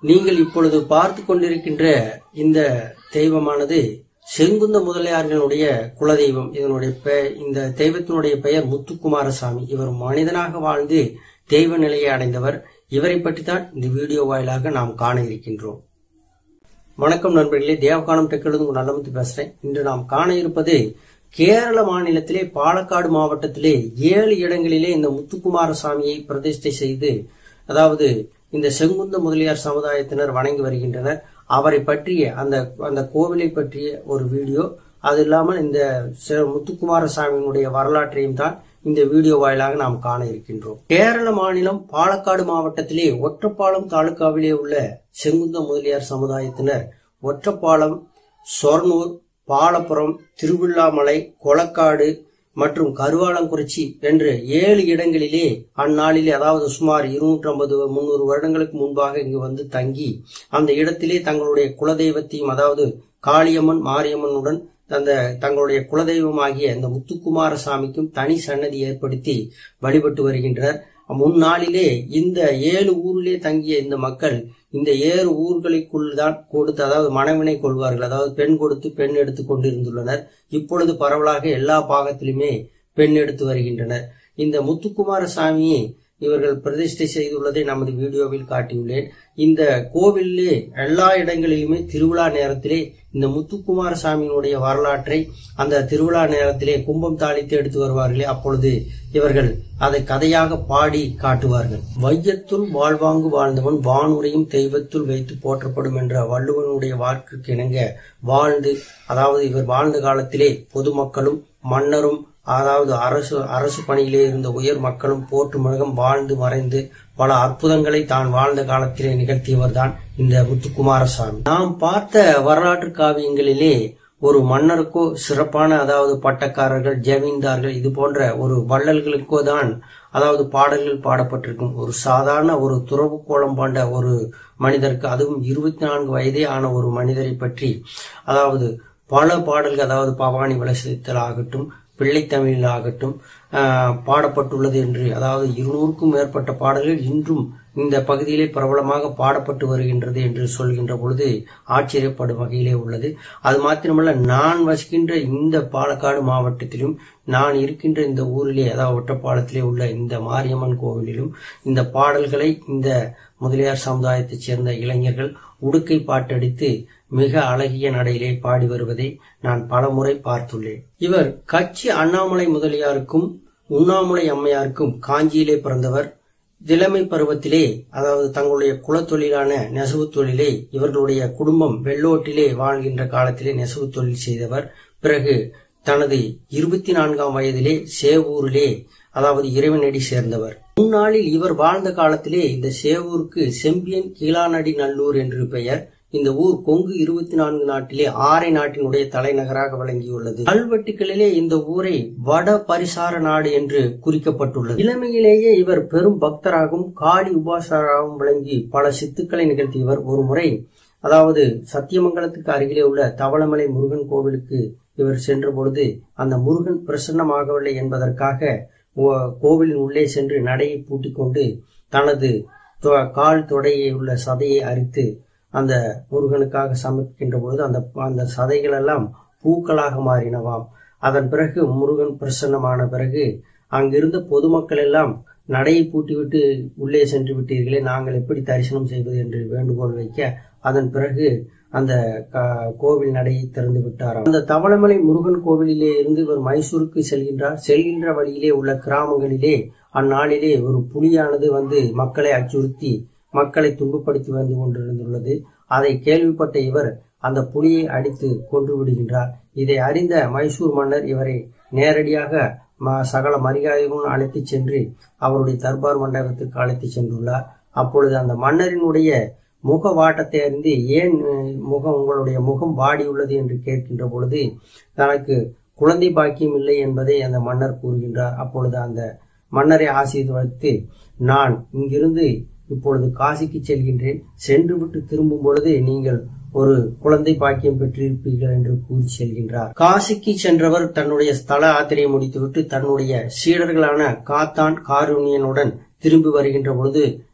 நீங்கள் இப்பொழுது பார்த்து கொண்டிருக்கின்ற இந்த தெய்வமானது செங்குந்த முதலியார்களுடைய குலதெய்வம் இதனுடைய பெ- இந்த தெய்வத்தினுடைய பெயர் முத்துக்குமாரசாமி இவர் மனிதனாக வாழ்ந்து தெய்வ நிலையை அடைந்தவர் இவரை பற்றி தான் இந்த வீடியோ வாயிலாக நாம் காண இருக்கின்றோம் வணக்கம் நண்பர்களே தேவகானம் டெக்கிலிருந்து உங்கள் நல்லமுத்து பேசுறேன் இன்று நாம் காண இருப்பது கேரள மாநிலத்திலே பாலக்காடு மாவட்டத்திலே ஏழு இடங்களிலே இந்த முத்துக்குமாரசாமியை பிரதிஷ்டை செய்து அதாவது இந்த செங்குந்த முதலியார் சமுதாயத்தினர் வணங்கி வருகின்றனர் அவரை பற்றிய அந்த அந்த கோவிலை பற்றிய ஒரு வீடியோ அது இல்லாமல் இந்த செ- முத்துக்குமாரசாமியினுடைய வரலாற்றையும் தான் இந்த வீடியோ வாயிலாக நாம் காண இருக்கின்றோம் கேரள மாநிலம் பாலக்காடு மாவட்டத்திலே ஒற்றப்பாலம் தாலுகாவிலே உள்ள செங்குந்த முதலியார் சமுதாயத்தினர் ஒற்றப்பாலம் சொர்ணூர் பாலப்புரம் திருவிழாமலை கொளக்காடு மற்றும் கருவாலங்குறிச்சி என்று ஏழு இடங்களிலே அந்நாளிலே அதாவது சுமார் இருநூற்றி ஐம்பது முன்னூறு வருடங்களுக்கு முன்பாக இங்கு வந்து தங்கி அந்த இடத்திலே தங்களுடைய குலதெய்வத்தையும் அதாவது காளியம்மன் மாரியம்மனுடன் அந்த தங்களுடைய குலதெய்வமாகிய இந்த முத்துக்குமார சாமிக்கும் தனி சன்னதி ஏற்படுத்தி வழிபட்டு வருகின்றனர் முன்னாளிலே இந்த ஏழு ஊரிலே தங்கிய இந்த மக்கள் இந்த ஏழு ஊர்களுக்குள் தான் கொடுத்து அதாவது மனவினை கொள்வார்கள் அதாவது பெண் கொடுத்து பெண் எடுத்து கொண்டிருந்துள்ளனர் இப்பொழுது பரவலாக எல்லா பாகத்திலுமே பெண் எடுத்து வருகின்றனர் இந்த முத்துக்குமார சாமியை இவர்கள் பிரதிஷ்டை செய்துள்ளதை நமது வீடியோவில் காட்டியுள்ளேன் இந்த கோவிலிலே எல்லா இடங்களிலுமே திருவிழா நேரத்திலே இந்த முத்துக்குமார சாமியினுடைய வரலாற்றை அந்த திருவிழா நேரத்திலே கும்பம் தாளித்து எடுத்து வருவார்களே அப்பொழுது இவர்கள் அதை கதையாக பாடி காட்டுவார்கள் வையத்துள் வாழ்வாங்கு வாழ்ந்தவன் வானுரையும் தெய்வத்துள் வைத்து போற்றப்படும் என்ற வள்ளுவனுடைய வாக்குக்கு இணங்க வாழ்ந்து அதாவது இவர் வாழ்ந்த காலத்திலே பொதுமக்களும் மன்னரும் அதாவது அரசு அரசு பணியிலே இருந்த உயர் மக்களும் போற்று முழகம் வாழ்ந்து மறைந்து பல அற்புதங்களை தான் வாழ்ந்த காலத்திலே நிகழ்த்தியவர் தான் இந்த முத்துக்குமாரசாமி நாம் பார்த்த வரலாற்று காவியங்களிலே ஒரு மன்னருக்கோ சிறப்பான அதாவது பட்டக்காரர்கள் ஜமீன்தார்கள் இது போன்ற ஒரு வள்ளல்களுக்கோ தான் அதாவது பாடல்கள் பாடப்பட்டிருக்கும் ஒரு சாதாரண ஒரு துறவு கோலம் பாண்ட ஒரு மனிதருக்கு அதுவும் இருபத்தி நான்கு வயதே ஆன ஒரு மனிதரை பற்றி அதாவது பல பாடல்கள் அதாவது பவானி விளசத்தில் ஆகட்டும் பிள்ளைத்தமிழில் ஆகட்டும் ஆஹ், பாடப்பட்டுள்ளது என்று அதாவது இருநூறுக்கும் மேற்பட்ட பாடல்கள் இன்றும் இந்த பகுதியிலே பிரபலமாக பாடப்பட்டு வருகின்றது என்று சொல்கின்ற பொழுது ஆச்சரியப்படும் வகையிலே உள்ளது அது மாத்திரமல்ல நான் வசிக்கின்ற இந்த பாலக்காடு மாவட்டத்திலும் நான் இருக்கின்ற இந்த ஊரிலே அதாவது ஒட்டப்பாலத்திலே உள்ள இந்த மாரியம்மன் கோவிலிலும் இந்த பாடல்களை இந்த முதலியார் சமுதாயத்தைச் சேர்ந்த இளைஞர்கள் உடுக்கை பாட்டடித்து மிக அழகிய நடையிலே பாடி வருவதை நான் பலமுறை பார்த்துள்ளேன் இவர் கட்சி அண்ணாமலை முதலியாருக்கும் உண்ணாமலை அம்மையாருக்கும் காஞ்சியிலே பிறந்தவர் இளமை பருவத்திலே அதாவது தங்களுடைய குலத்தொழிலான நெசவு தொழிலை இவர்களுடைய குடும்பம் வெள்ளோட்டிலே வாழ்கின்ற காலத்திலே நெசவு தொழில் செய்தவர் பிறகு தனது இருபத்தி நான்காம் வயதிலே சேவூரிலே அதாவது இறைவனடி சேர்ந்தவர் முன்னாளில் இவர் வாழ்ந்த காலத்திலே இந்த சேவூருக்கு செம்பியன் கீழானடி நல்லூர் என்று பெயர் இந்த ஊர் கொங்கு இருபத்தி நான்கு நாட்டிலே ஆரை நாட்டினுடைய தலைநகராக விளங்கியுள்ளது கல்வெட்டுகளிலே இந்த ஊரை வட பரிசார நாடு என்று குறிக்கப்பட்டுள்ளது இளமையிலேயே இவர் பெரும் பக்தராகவும் காளி உபாசராகவும் விளங்கி பல சித்துக்களை நிகழ்த்தியவர் ஒரு முறை அதாவது சத்தியமங்கலத்துக்கு அருகிலே உள்ள தவளமலை முருகன் கோவிலுக்கு இவர் சென்ற பொழுது அந்த முருகன் பிரசன்னமாகவில்லை என்பதற்காக ஓ- கோவிலின் உள்ளே சென்று நடையை பூட்டிக் கொண்டு தனது தொ- கால் தொடையை உள்ள சதையை அரித்து அந்த முருகனுக்காக சமர்ப்பிக்கின்ற பொழுது அந்த அந்த சதைகள் எல்லாம் பூக்களாக மாறினவாம் அதன் பிறகு முருகன் பிரசன்னமான பிறகு அங்கிருந்த பொதுமக்கள் எல்லாம் நடையை பூட்டிவிட்டு உள்ளே சென்று விட்டீர்களே நாங்கள் எப்படி தரிசனம் செய்வது என்று வேண்டுகோள் வைக்க அதன் பிறகு அந்த க- கோவில் நடையை திறந்து விட்டாராம் அந்த தவளமலை முருகன் கோவிலிலே இருந்து இவர் மைசூருக்கு செல்கின்றார் செல்கின்ற வழியிலே உள்ள கிராமங்களிலே அந்நாளிலே ஒரு புலியானது வந்து மக்களை அச்சுறுத்தி மக்களை துன்பப்படுத்தி வந்து கொண்டிருந்துள்ளது அதை கேள்விப்பட்ட இவர் அந்த புலியை அடித்து கொன்று விடுகின்றார் இதை அறிந்த மைசூர் மன்னர் இவரை நேரடியாக ம- சகல மரியாதைகளும் அழைத்துச் சென்று அவருடைய தர்பார் மண்டபத்துக்கு அழைத்துச் சென்றுள்ளார் அப்பொழுது அந்த மன்னரினுடைய முக வாட்டத்தை அறிந்து ஏன் அஹ், முகம் உங்களுடைய முகம் வாடியுள்ளது என்று கேட்கின்ற பொழுது தனக்கு குழந்தை பாக்கியம் இல்லை என்பதை அந்த மன்னர் கூறுகின்றார் அப்பொழுது அந்த மன்னரை ஆசீர்வதித்து நான் இங்கிருந்து இப்பொழுது காசிக்கு செல்கின்றேன் சென்று விட்டு திரும்பும் பொழுது நீங்கள் ஒரு குழந்தை பாக்கியம் பெற்றிருப்பீர்கள் என்று கூறி செல்கின்றார் காசிக்கு சென்றவர் தன்னுடைய ஸ்தல யாத்திரையை முடித்துவிட்டு தன்னுடைய சீடர்களான காத்தான் காருண்யனுடன் திரும்பி வருகின்ற பொழுது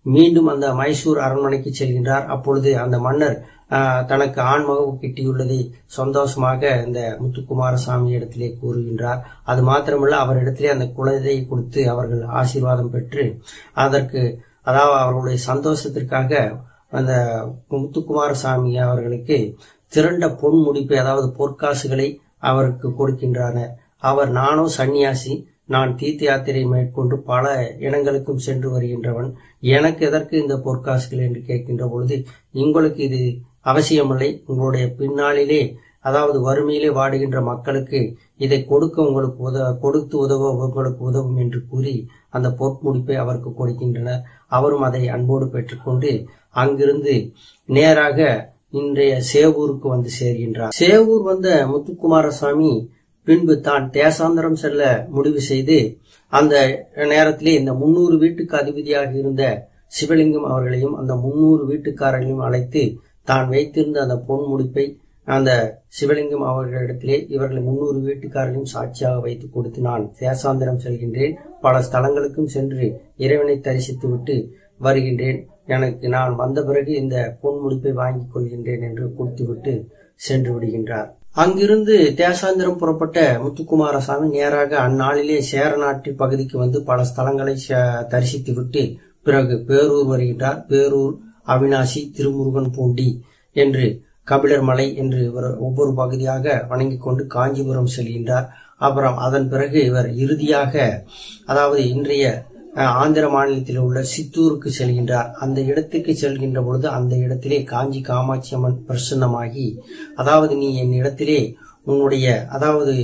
மீண்டும் அந்த மைசூர் அரண்மனைக்கு செல்கின்றார் அப்பொழுது அந்த மன்னர் ஆஹ், தனக்கு ஆண்மகவு கிட்டியுள்ளதை சந்தோஷமாக இந்த முத்துக்குமாரசாமி இடத்திலே கூறுகின்றார் அது மாத்திரமல்ல அவரிடத்திலே அந்த குழந்தையை கொடுத்து அவர்கள் ஆசீர்வாதம் பெற்று அதற்கு அதாவது அவர்களுடைய சந்தோஷத்திற்காக அந்த முத்துக்குமாரசாமி அவர்களுக்கு திரண்ட பொன் முடிப்பை அதாவது பொற்காசுகளை அவருக்கு கொடுக்கின்றனர் அவர் நானும் சன்னியாசி நான் தீர்த்த யாத்திரை மேற்கொண்டு பல இடங்களுக்கும் சென்று வருகின்றவன் எனக்கு எதற்கு இந்த பொற்காசுகள் என்று கேட்கின்ற பொழுது உங்களுக்கு இது அவசியமில்லை உங்களுடைய பின்னாளிலே அதாவது வறுமையிலே வாடுகின்ற மக்களுக்கு இதை கொடுக்க உங்களுக்கு உத கொடுத்து உதவ உங்களுக்கு உதவும் என்று கூறி அந்த பொற்முடிப்பை அவருக்கு கொடுக்கின்றனர் அவரும் அதை அன்போடு பெற்றுக்கொண்டு அங்கிருந்து நேராக இன்றைய சேவூருக்கு வந்து சேர்கின்றார் சேவூர் வந்த முத்துக்குமாரசாமி பின்பு தான் தேசாந்திரம் செல்ல முடிவு செய்து அந்த நேரத்திலே இந்த முன்னூறு வீட்டுக்கு அதிபதியாக இருந்த சிவலிங்கம் அவர்களையும் அந்த முன்னூறு வீட்டுக்காரர்களையும் அழைத்து தான் வைத்திருந்த அந்த பொன் முடிப்பை அந்த சிவலிங்கம் அவர்களிடத்திலே இவர்களை முன்னூறு வீட்டுக்காரர்களையும் சாட்சியாக வைத்து கொடுத்து நான் தேசாந்திரம் செல்கின்றேன் பல ஸ்தலங்களுக்கும் சென்று இறைவனை தரிசித்து விட்டு வருகின்றேன் எனக்கு நான் வந்த பிறகு இந்த பொன் முடிப்பை வாங்கிக் கொள்கின்றேன் என்று கொடுத்துவிட்டு சென்று விடுகின்றார் அங்கிருந்து தேசாந்திரம் புறப்பட்ட முத்துக்குமாரசாமி நேராக அந்நாளிலே சேர நாட்டு பகுதிக்கு வந்து பல ஸ்தலங்களை ச- தரிசித்துவிட்டு பிறகு பேரூர் வருகின்றார் பேரூர் அவினாசி திருமுருகன் பூண்டி என்று கபிலர் மலை என்று இவர் ஒவ்வொரு பகுதியாக வணங்கிக் கொண்டு காஞ்சிபுரம் செல்கின்றார் அப்புறம் அதன் பிறகு இவர் இறுதியாக அதாவது இன்றைய அஹ், ஆந்திர மாநிலத்தில் உள்ள சித்தூருக்கு செல்கின்றார் அந்த இடத்துக்கு செல்கின்ற பொழுது அந்த இடத்திலே காஞ்சி காமாட்சி அம்மன் பிரசன்னமாகி அதாவது நீ என் இடத்திலே உன்னுடைய அதாவது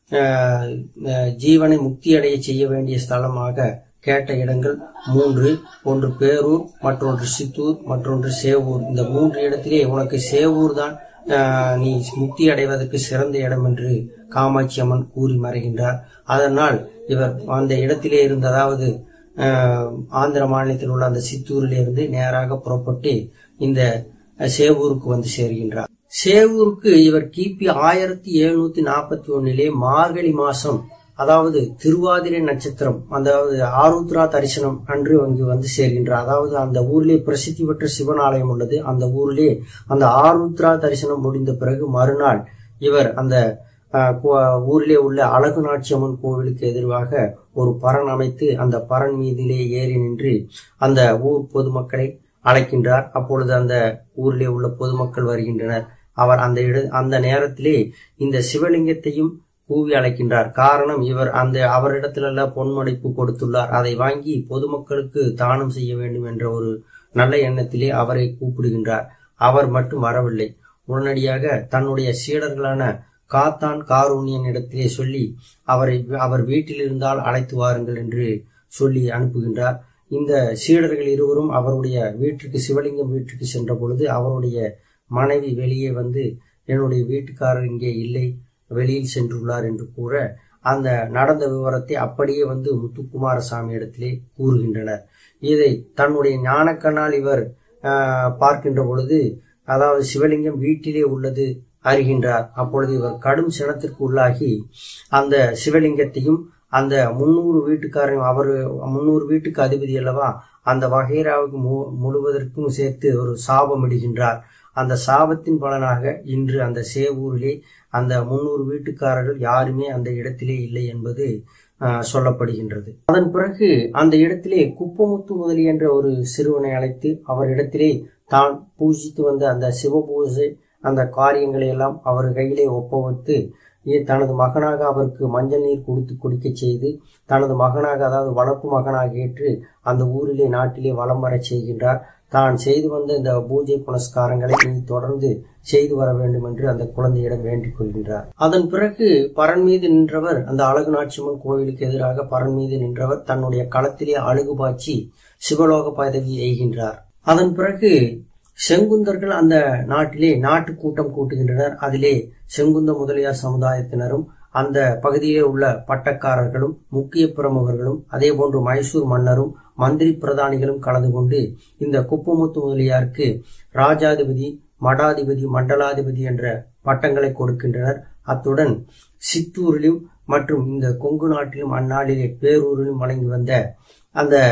அஹ், அஹ், ஜீவனை முக்தியடைய செய்ய வேண்டிய ஸ்தலமாக கேட்ட இடங்கள் மூன்று ஒன்று பேரூர் மற்றொன்று சித்தூர் மற்றொன்று சேவூர் இந்த மூன்று இடத்திலே உனக்கு சேவூர் தான் ஆஹ், நீ முக்தி அடைவதற்கு சிறந்த இடம் என்று காமாட்சி அம்மன் கூறி மறைகின்றார் அதனால் இவர் அந்த இடத்திலே இருந்த அதாவது ஆஹ், ஆந்திர மாநிலத்தில் உள்ள அந்த சித்தூரிலே இருந்து நேராக புறப்பட்டு இந்த சேவூருக்கு வந்து சேர்கின்றார் சேவூருக்கு இவர் கிபி ஆயிரத்தி எழுநூத்தி நாற்பத்தி ஒன்னிலே மார்கழி மாசம் அதாவது திருவாதிரை நட்சத்திரம் அதாவது ஆருத்ரா தரிசனம் அன்று அங்கு வந்து சேர்கின்றார் அதாவது அந்த ஊரிலே பிரசித்தி பெற்ற சிவன் ஆலயம் உள்ளது அந்த ஊரிலே அந்த ஆருத்ரா தரிசனம் முடிந்த பிறகு மறுநாள் இவர் அந்த அஹ், கோ- ஊரிலே உள்ள அழகு நாச்சியம்மன் கோவிலுக்கு எதிராக ஒரு பரண் அமைத்து அந்த பரண் மீதிலே ஏறி நின்று அந்த ஊர் பொதுமக்களை அழைக்கின்றார் அப்பொழுது அந்த ஊரிலே உள்ள பொதுமக்கள் வருகின்றனர் அவர் அந்த இட அந்த நேரத்திலே இந்த சிவலிங்கத்தையும் கூவி அழைக்கின்றார் காரணம் இவர் அந்த அவரிடத்திலெல்லாம் பொன்மடிப்பு கொடுத்துள்ளார் அதை வாங்கி பொதுமக்களுக்கு தானம் செய்ய வேண்டும் என்ற ஒரு நல்ல எண்ணத்திலே அவரை கூப்பிடுகின்றார் அவர் மட்டும் வரவில்லை உடனடியாக தன்னுடைய சீடர்களான காத்தான் காரூணியன் இடத்திலே சொல்லி அவரை அவர் வீட்டில் இருந்தால் அழைத்து வாருங்கள் என்று சொல்லி அனுப்புகின்றார் இந்த சீடர்கள் இருவரும் அவருடைய வீட்டுக்கு சிவலிங்கம் வீட்டுக்கு சென்ற பொழுது அவருடைய மனைவி வெளியே வந்து என்னுடைய வீட்டுக்காரர் இங்கே இல்லை வெளியில் சென்றுள்ளார் என்று கூற அந்த நடந்த விவரத்தை அப்படியே வந்து முத்துக்குமாரசாமி இடத்திலே கூறுகின்றனர் இதை தன்னுடைய ஞானக்கண்ணால் இவர் ஆஹ், பார்க்கின்ற பொழுது அதாவது சிவலிங்கம் வீட்டிலே உள்ளது அறிகின்றார் அப்பொழுது இவர் கடும் சினத்திற்கு உள்ளாகி அந்த சிவலிங்கத்தையும் அந்த முன்னூறு வீட்டுக்காரையும் அவர் முன்னூறு வீட்டுக்கு அதிபதி அல்லவா அந்த வகைராவுக்கு மு- முழுவதற்கும் சேர்த்து ஒரு சாபம் இடுகின்றார் அந்த சாபத்தின் பலனாக இன்று அந்த சேவூரிலே அந்த முன்னூறு வீட்டுக்காரர்கள் யாருமே அந்த இடத்திலே இல்லை என்பது ஆஹ், சொல்லப்படுகின்றது அதன் பிறகு அந்த இடத்திலே குப்பமுத்து முதலி என்ற ஒரு சிறுவனை அழைத்து அவரிடத்திலே தான் பூஜித்து வந்த அந்த சிவபூஜை அந்த காரியங்களை எல்லாம் அவர் கையிலே ஒப்பவித்து இ- தனது மகனாக அவருக்கு மஞ்சள் நீர் கொடுத்து குடிக்கச் செய்து தனது மகனாக அதாவது வளர்ப்பு மகனாக ஏற்று அந்த ஊரிலே நாட்டிலே வலம் வரச் செய்கின்றார் தான் செய்து வந்த இந்த பூஜை புனஸ்காரங்களை நீ தொடர்ந்து செய்து வர வேண்டும் என்று அந்த குழந்தையிடம் வேண்டிக் கொள்கின்றார் அதன் பிறகு பரன் மீது நின்றவர் அந்த அழகு நாச்சியம்மன் கோவிலுக்கு எதிராக பரன் மீது நின்றவர் தன்னுடைய களத்திலே அழகு பாய்ச்சி சிவலோக பதவி எய்கின்றார் அதன் பிறகு செங்குந்தர்கள் அந்த நாட்டிலே நாட்டு கூட்டம் கூட்டுகின்றனர் அதிலே செங்குந்த முதலியார் சமுதாயத்தினரும் அந்த பகுதியிலே உள்ள பட்டக்காரர்களும் முக்கிய பிரமுகர்களும் அதே போன்று மைசூர் மன்னரும் மந்திரி பிரதானிகளும் கலந்து கொண்டு இந்த குப்பமுத்து முதலியாருக்கு ராஜாதிபதி மடாதிபதி மண்டலாதிபதி என்ற பட்டங்களை கொடுக்கின்றனர் அத்துடன் சித்தூரிலும் மற்றும் இந்த கொங்கு நாட்டிலும் அந்நாளிலே பேரூரிலும் வழங்கி வந்த அந்த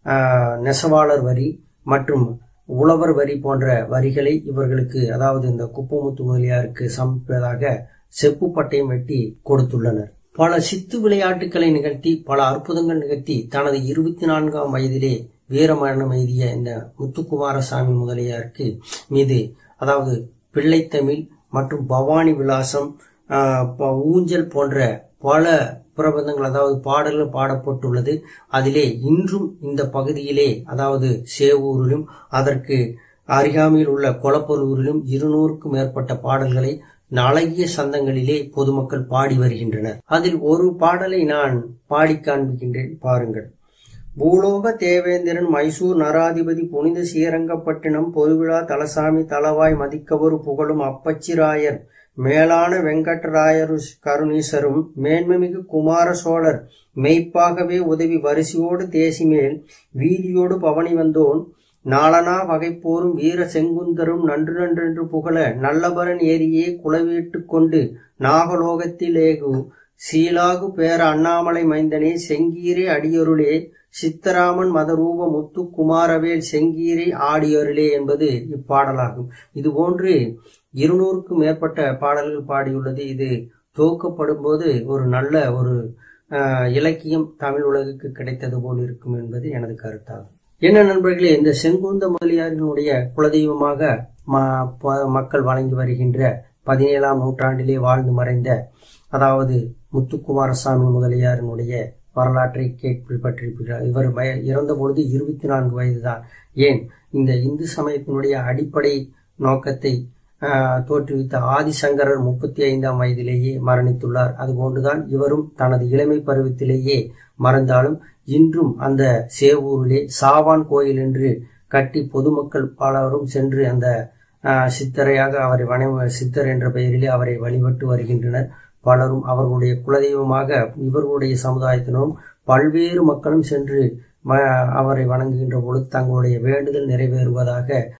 ஆஹ், நெசவாளர் வரி மற்றும் உழவர் வரி போன்ற வரிகளை இவர்களுக்கு அதாவது இந்த குப்பமுத்து முதலியாருக்கு சமைப்பதாக செப்பு பட்டயம் வெட்டி கொடுத்துள்ளனர் பல சித்து விளையாட்டுகளை நிகழ்த்தி பல அற்புதங்கள் நிகழ்த்தி தனது இருபத்தி நான்காம் வயதிலே வீரமரணம் எய்திய இந்த முத்துக்குமாரசாமி முதலியாருக்கு மீது அதாவது பிள்ளைத்தமிழ் மற்றும் பவானி விலாசம் ஆஹ், ப- ஊஞ்சல் போன்ற பல பிரபந்தங்கள் அதாவது பாடல்கள் பாடப்பட்டுள்ளது அதிலே இன்றும் இந்த பகுதியிலே அதாவது சேவூரிலும் அதற்கு அருகாமையில் உள்ள கொலப்பொருளிலும் இருநூறுக்கும் மேற்பட்ட பாடல்களை அழகிய சந்தங்களிலே பொதுமக்கள் பாடி வருகின்றனர் அதில் ஒரு பாடலை நான் பாடி காண்பிக்கின்றேன் பாருங்கள் பூலோக தேவேந்திரன் மைசூர் நராதிபதி புனித ஸ்ரீரங்கப்பட்டினம் பொதுவிழா தலசாமி தலவாய் மதிக்கவரு புகழும் அப்பச்சிராயர் மேலான வெங்கட்ராயரு கருணீசரும் மேன்மைமிகு குமார சோழர் மெய்ப்பாகவே உதவி வரிசையோடு தேசிமேல் வீதியோடு பவனி வந்தோன் நாளனா வகைப்போரும் வீர செங்குந்தரும் நன்று நன்றென்று புகழ நல்லபரன் ஏரியே குலவிட்டுக் கொண்டு நாகலோகத்திலேகு சீலாகு பேர அண்ணாமலை மைந்தனே செங்கீரே அடியொருளே சித்தராமன் மதரூப முத்து குமாரவேல் செங்கீரை ஆடியொருளே என்பது இப்பாடலாகும் இதுபோன்று இருநூறுக்கும் மேற்பட்ட பாடல்கள் பாடியுள்ளது இது துவக்கப்படும் போது ஒரு நல்ல ஒரு ஆஹ், இலக்கியம் தமிழ் உலகுக்கு கிடைத்தது போல் இருக்கும் என்பது எனது கருத்தாகும் என்ன நண்பர்களே இந்த செங்குந்த முதலியாரினுடைய குலதெய்வமாக ம- ப- மக்கள் வழங்கி வருகின்ற பதினேழாம் நூற்றாண்டிலே வாழ்ந்து மறைந்த அதாவது முத்துக்குமாரசாமி முதலியாரினுடைய வரலாற்றை கேள்விப்பட்டிருப்பீர்கள் இவர் வய- இறந்த பொழுது இருபத்தி நான்கு வயதுதான் ஏன் இந்த இந்து சமயத்தினுடைய அடிப்படை நோக்கத்தை ஆஹ், தோற்றுவித்த ஆதிசங்கரர் முப்பத்தி ஐந்தாம் வயதிலேயே மரணித்துள்ளார் அதுபோன்றுதான் இவரும் தனது இளமை பருவத்திலேயே மறந்தாலும் இன்றும் அந்த சேவூரிலே சாவான் கோயில் என்று கட்டி பொதுமக்கள் பலரும் சென்று அந்த ஆஹ், சித்தரையாக அவரை வண சித்தர் என்ற பெயரிலே அவரை வழிபட்டு வருகின்றனர் பலரும் அவர்களுடைய குலதெய்வமாக இவர்களுடைய சமுதாயத்தினரும் பல்வேறு மக்களும் சென்று ம- அவரை வணங்குகின்ற பொழுது தங்களுடைய வேண்டுதல் நிறைவேறுவதாக